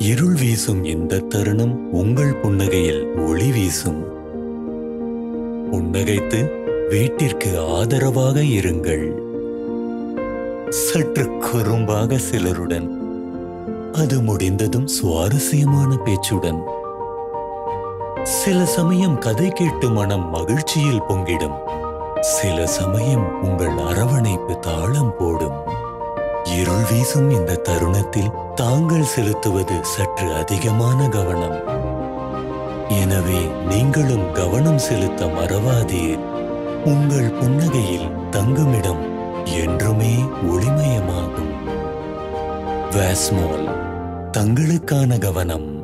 இருள் வீசும் இந்த தருணம் உங்கள் புன்னகையில் ஒளி வீசும் புன்னகைத்து வீட்டிற்கு ஆதரவாக இருங்கள் சற்று குறும்பாக சிலருடன் அது முடிந்ததும் சுவாரஸ்யமான பேச்சுடன் சில சமயம் கதை கேட்டு மனம் மகிழ்ச்சியில் பொங்கிடும் சில சமயம் உங்கள் அரவணைப்பு தாளம் போடும் இருள் வீசும் இந்த தருணத்தில் தாங்கள் செலுத்துவது சற்று அதிகமான கவனம் எனவே நீங்களும் கவனம் செலுத்த மறவாதீர் உங்கள் புன்னகையில் தங்குமிடம் என்றுமே ஒளிமயமாகும் வேஸ்மால் தங்களுக்கான கவனம்